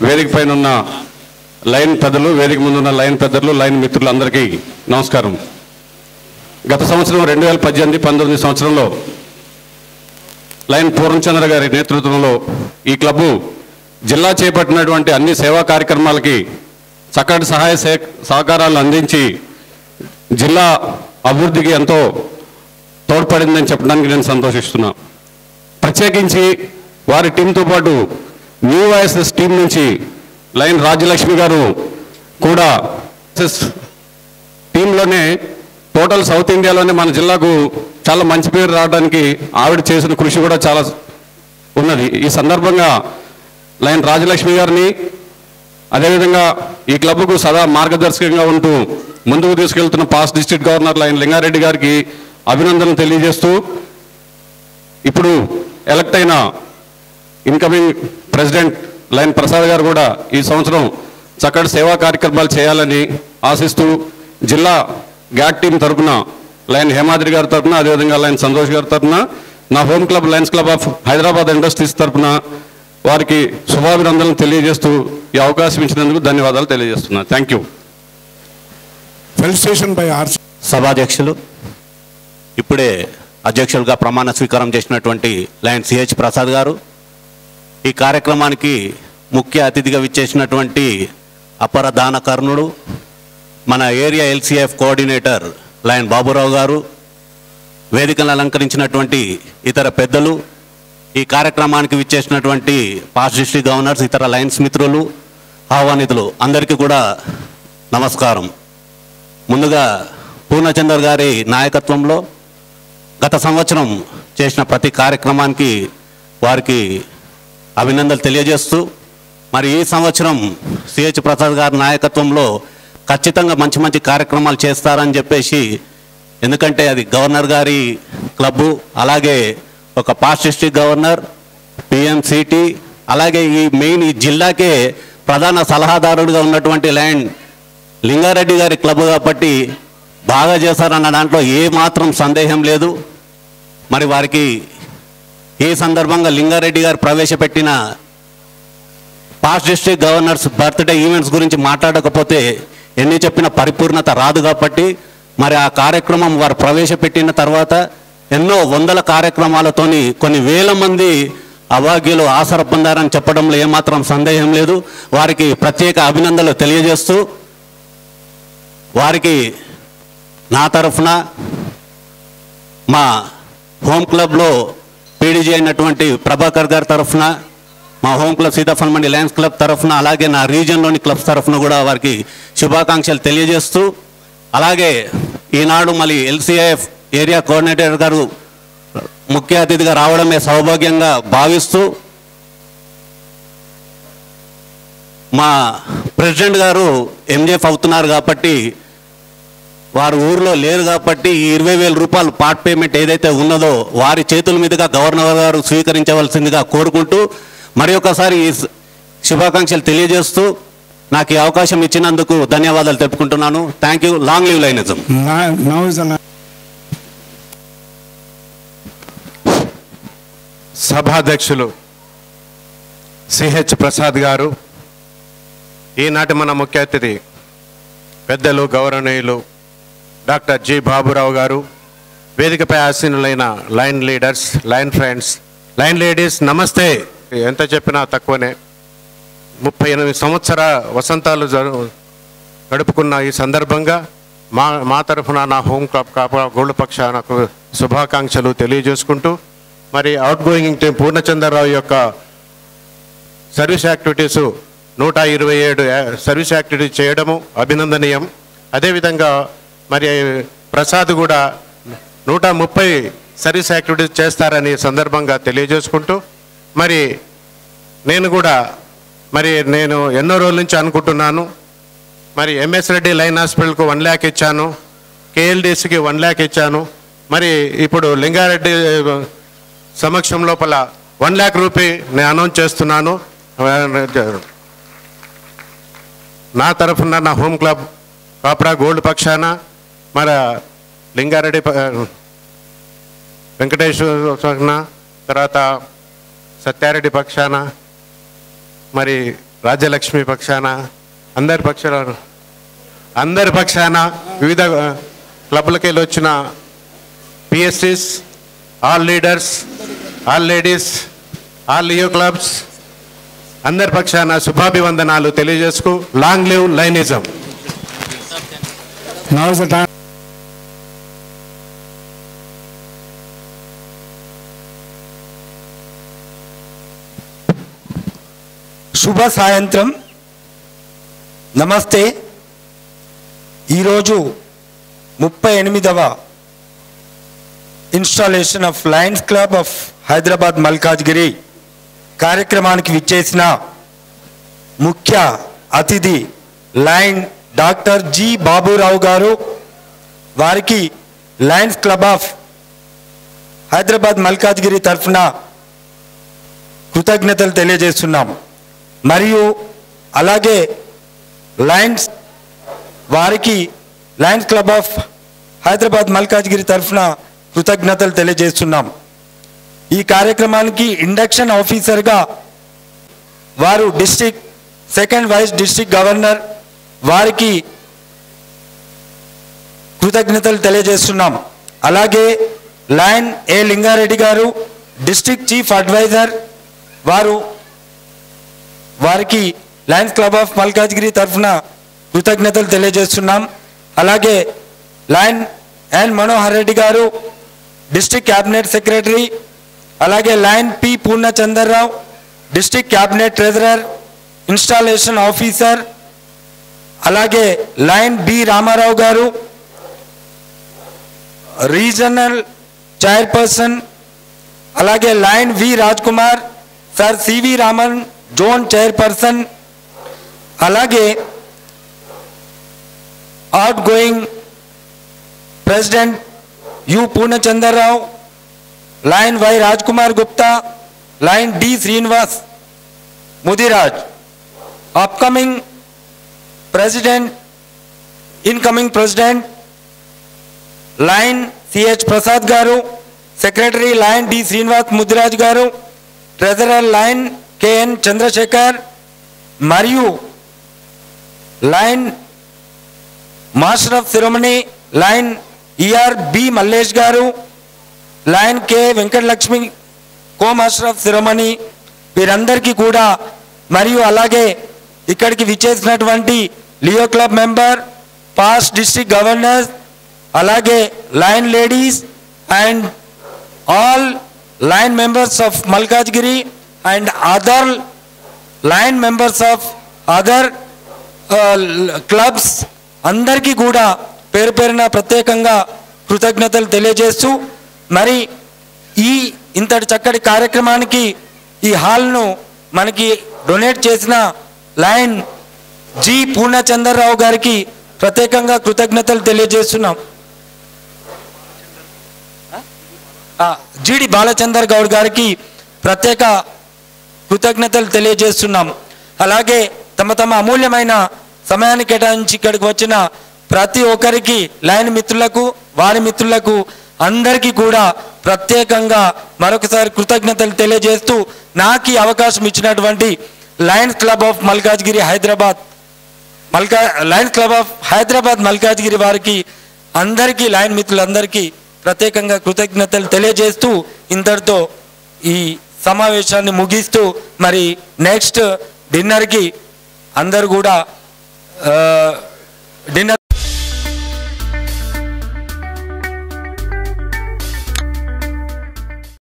వేదిక పైన ఉన్న లైన్ పెద్దలు వేదిక ముందున్న లైన్ పెద్దలు లైన్ మిత్రులు అందరికీ నమస్కారం గత సంవత్సరం రెండు వేల పద్దెనిమిది పంతొమ్మిది సంవత్సరంలో లైన్ పూర్ణచంద్ర గారి నేతృత్వంలో ఈ క్లబ్బు జిల్లా చేపట్టినటువంటి అన్ని సేవా కార్యక్రమాలకి చక్కటి సహాయ సే- సహకారాలు అందించి జిల్లా అభివృద్ధికి ఎంతో తోడ్పడిందని చెప్పడానికి నేను సంతోషిస్తున్నా ప్రత్యేకించి వారి టీంతో పాటు న్యూ వాయిసెస్ టీం నుంచి లైన్ రాజ్యలక్ష్మి గారు కూడా టీంలోనే టోటల్ సౌత్ ఇండియాలోనే మన జిల్లాకు చాలా మంచి పేరు రావడానికి ఆవిడ చేసిన కృషి కూడా చాలా ఉన్నది ఈ సందర్భంగా లైన్ రాజలక్ష్మి గారిని అదేవిధంగా ఈ క్లబ్కు సదా మార్గదర్శకంగా ఉంటూ ముందుకు తీసుకెళ్తున్న past district governor Lion Lingareddy గారికి అభినందనలు తెలియజేస్తూ ఇప్పుడు ఎలక్ట్ అయిన ఇన్కమింగ్ ప్రెసిడెంట్ లైన్ ప్రసాద్ గారు కూడా ఈ సంవత్సరం చక్కటి సేవా కార్యక్రమాలు చేయాలని ఆశిస్తూ జిల్లా గ్యాట్ టీం తరపున లైన్ హేమాద్రి గారి తరపున అదేవిధంగా లైన్ సంతోష్ గారి తరపున నా home club Lions club of Hyderabad industries తరపున వారికి శుభాభినందనలు తెలియజేస్తూ ఈ అవకాశం ఇచ్చినందుకు ధన్యవాదాలు తెలియజేస్తున్నా thank you felicitation by R సభాధ్యక్షులు ఇప్పుడే అధ్యక్షులుగా ప్రమాణ స్వీకారం చేసినటువంటి లయన్ సిహెచ్ ప్రసాద్ గారు ఈ కార్యక్రమానికి ముఖ్య అతిథిగా విచ్చేసినటువంటి అపర దానకర్ణుడు మన area LCF coordinator Lion Baburao గారు వేదికను అలంకరించినటువంటి ఇతర పెద్దలు ఈ కార్యక్రమానికి విచ్చేసినటువంటి పాస్ట్ డిస్ట్రిక్ట్ గవర్నర్స్ ఇతర లయన్స్ మిత్రులు ఆహ్వానితులు అందరికీ కూడా నమస్కారం ముందుగా పూర్ణచందర్ గారి నాయకత్వంలో గత సంవత్సరం చేసిన ప్రతి కార్యక్రమానికి వారికి అభినందనలు తెలియజేస్తూ మరి ఈ సంవత్సరం సిహెచ్ ప్రసాద్ గారి నాయకత్వంలో ఖచ్చితంగా మంచి మంచి కార్యక్రమాలు చేస్తారని చెప్పేసి ఎందుకంటే అది గవర్నర్ గారి క్లబ్బు అలాగే ఒక పాస్ట్ డిస్ట్రిక్ట్ గవర్నర్ పిఎంసిటి అలాగే ఈ మెయిన్ ఈ జిల్లాకే ప్రధాన సలహాదారుడిగా ఉన్నటువంటి ల్యాండ్ లింగారెడ్డి గారి క్లబ్ కాబట్టి బాగా చేశారన్న దాంట్లో ఏ మాత్రం సందేహం లేదు మరి వారికి ఈ సందర్భంగా లింగారెడ్డి గారు ప్రవేశపెట్టిన past district governors birthday events గురించి మాట్లాడకపోతే ఎన్ని చెప్పిన పరిపూర్ణత రాదు కాబట్టి మరి ఆ కార్యక్రమం వారు ప్రవేశపెట్టిన తర్వాత ఎన్నో వందల కార్యక్రమాలతోని కొన్ని వేల మంది అభాగ్యులు ఆసర పొందారని చెప్పడంలో ఏమాత్రం సందేహం లేదు వారికి ప్రత్యేక అభినందనలు తెలియజేస్తూ వారికి నా తరఫున మా హోమ్ క్లబ్లో పీడీజీ అయినటువంటి ప్రభాకర్ గారి తరఫున మా home club Sitaphal Mandi Lions club తరఫున అలాగే నా రీజియన్లోని క్లబ్స్ తరఫున కూడా వారికి శుభాకాంక్షలు తెలియజేస్తూ అలాగే ఈనాడు మళ్ళీ ఎల్సీఐఎఫ్ ఏరియా కోఆర్డినేటర్ గారు ముఖ్య అతిథిగా రావడమే సౌభాగ్యంగా భావిస్తూ మా ప్రెసిడెంట్ గారు ఎంజెఫ్ అవుతున్నారు కాబట్టి వారు ఊర్లో లేరు కాబట్టి ఈ ఇరవై వేల రూపాయలు పార్ట్ పేమెంట్ ఏదైతే ఉన్నదో వారి చేతుల మీదుగా గవర్నర్ గారు స్వీకరించవలసిందిగా కోరుకుంటూ మరి ఒకసారి ఈ శ- శుభాకాంక్షలు తెలియజేస్తూ నాకు ఈ అవకాశం ఇచ్చినందుకు ధన్యవాదాలు తెలుపుకుంటున్నాను thank you long live Lionism now is సభాధ్యక్షులు సిహెచ్ ప్రసాద్ గారు ఈనాటి మన ముఖ్య అతిథి పెద్దలు గౌరవనీయులు డాక్టర్ జి బాబురావు గారు వేదికపై ఆసీనులైన Lion leaders Lion friends Lion ladies నమస్తే ఎంత చెప్పినా తక్కువనే ముప్పై ఎనిమిది సంవత్సర వసంతాలు జరు గడుపుకున్న ఈ సందర్భంగా మా మా తరఫున నా హోమ్ క్లబ్ కాపా గోల్డ్ పక్షానకు శుభాకాంక్షలు తెలియజేసుకుంటూ మరి అవుట్ గోయింగ్ టీం పూర్ణచంద్రరావు యొక్క సర్వీస్ యాక్టివిటీస్ నూట ఇరవై ఏడు సర్వీస్ యాక్టివిటీస్ చేయడము అభినందనీయం అదేవిధంగా మరి ప్రసాద్ కూడా నూట ముప్పై సర్వీస్ యాక్టివిటీస్ చేస్తారని సందర్భంగా తెలియజేసుకుంటూ మరి నేను కూడా మరి నేను ఎన్నో రోజుల నుంచి అనుకుంటున్నాను మరి ఎంఎస్ రెడ్డి లైన్ హాస్పిటల్కు వన్ ల్యాక్ ఇచ్చాను కేఎల్డిసికి వన్ ల్యాక్ ఇచ్చాను మరి ఇప్పుడు లింగారెడ్డి సమక్షం లోపల వన్ ల్యాక్ రూపీ నేను అనౌన్స్ చేస్తున్నాను నా తరఫున నా హోమ్ క్లబ్ కాప్రా గోల్డ్ పక్షాన మన లింగారెడ్డి ప- వెంకటేశ్వర పక్షాన తర్వాత సత్యారెడ్డి పక్షాన మరి రాజ్యలక్ష్మి పక్షాన అందరి పక్షాన అందరి పక్షాన వివిధ క్లబ్లకి వెళ్ళి వచ్చిన PSTs all leaders all ladies all Leo clubs అందరి పక్షాన శుభాభివందనాలు తెలియజేసుకు long live Lionism Now is the time. శుభ సాయంత్రం నమస్తే ఈరోజు ముప్పై ఎనిమిదవ installation of Lions club of Hyderabad Malkajgiri కార్యక్రమానికి విచ్చేసిన ముఖ్య అతిథి లయన్ డాక్టర్ జి బాబురావు గారు వారికి Lions club of Hyderabad Malkajgiri తరఫున కృతజ్ఞతలు తెలియజేస్తున్నాం మరియు అలాగే లయన్స్ వారికి Lions club of Hyderabad Malkajgiri తరఫున కృతజ్ఞతలు తెలియజేస్తున్నాం ఈ కార్యక్రమానికి ఇండక్షన్ ఆఫీసర్గా వారు district second vice district governor వారికి కృతజ్ఞతలు తెలియజేస్తున్నాం అలాగే లయన్ ఏ లింగారెడ్డి గారు డిస్టిక్ చీఫ్ అడ్వైజర్ వారు వారికి లయన్స్ క్లబ్ ఆఫ్ మల్కాజ్గిరి తరఫున కృతజ్ఞతలు తెలియజేస్తున్నాం అలాగే లయన్ ఎన్ మనోహర్ రెడ్డి గారు డిస్టిక్ క్యాబినెట్ సెక్రటరీ అలాగే Lion P Purnachandarrao district cabinet treasurer installation officer అలాగే లయన్ బి రామారావు గారు రీజనల్ చైర్పర్సన్ అలాగే Lion V Raj Kumar sir CV Raman zone chairperson అలాగే outgoing president U Purnachandrarao Lion Y Raj Kumar Gupta Lion D Srinivas Mudiraj upcoming president incoming president Lion CH Prasad గారు secretary Lion D Srinivas Mudiraj గారు treasurer Lion KN Chandrashekar మరియు Lion master of సిరమనీ Lion ER B Mallesh గారు Lion K Venkatalakshmi co master of ceremony వీరందరికీ కూడా మరియు అలాగే ఇక్కడికి విచ్చేసినటువంటి Leo club member past district governors అలాగే Lion ladies and all Lion members of Malkajgiri and other Lion members of other clubs అందరికీ కూడా పేరు పేరున ప్రత్యేకంగా కృతజ్ఞతలు తెలియజేస్తూ మరి ఈ ఇంతటి చక్కటి కార్యక్రమానికి ఈ హాల్ను మనకి డొనేట్ చేసిన లయన్ జి పూర్ణచంద్రరావు గారికి ప్రత్యేకంగా కృతజ్ఞతలు తెలియజేస్తున్నాం ఆ, జిడి బాలచందర్ గౌడ్ గారికి ప్రత్యేక కృతజ్ఞతలు తెలియజేస్తున్నాం అలాగే తమ తమ అమూల్యమైన సమయాన్ని కేటాయించి ఇక్కడికి వచ్చిన ప్రతి ఒక్కరికి లైన్ మిత్రులకు వారి మిత్రులకు అందరికీ కూడా ప్రత్యేకంగా మరొకసారి కృతజ్ఞతలు తెలియజేస్తూ నాకు ఈ అవకాశం ఇచ్చినటువంటి Lions club of Malkajgiri Hyderabad మల్కా Lions club of Hyderabad Malkajgiri వారికి అందరికీ లయన్ మిత్రులందరికీ ప్రత్యేకంగా కృతజ్ఞతలు తెలియజేస్తూ ఇంతటితో ఈ సమావేశాన్ని ముగిస్తూ మరి నెక్స్ట్ డిన్నర్కి అందరు కూడా ఆ,